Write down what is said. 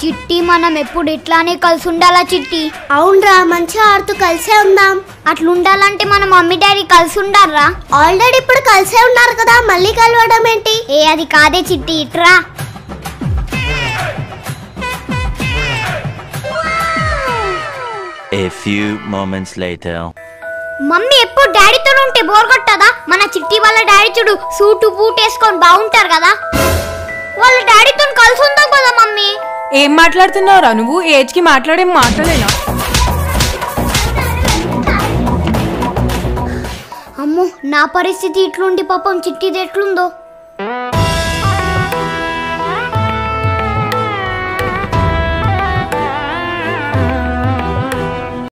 చిట్టి మనం ఎప్పుడు ఇట్లానే కలిసి ఉండాలా చిట్టి అవునరా మంచిగా ఆడుతూ కలిసే ఉందాం అట్లుండాలంటే మన మమ్మీ డాడీ కలిసి ఉండాలరా ఆల్రెడీ ఇప్పుడు కలిసే ఉన్నారు కదా మళ్ళీ కలవడం ఏంటి ఏ అది కాదే చిట్టి ఇట్రా A few moments later. Mummy ఎప్పుడు డాడీతో ఉంటే బోర్ కొట్టదా మన చిట్టి వాళ్ళ డాడీ చూడు సూటు బూట్ వేసుకొని బాగుంటారు కదా వాళ్ళ డాడీతో కలిసి ఉందాం కదా మమ్మీ ఏం మాట్లాడుతున్నావురా నువ్వు ఏజ్ కి మాట్లాడేం మాట్లాడేనా అమ్మో నా పరిస్థితి ఇట్లుండి పాపం చిట్టిది ఎట్లుందో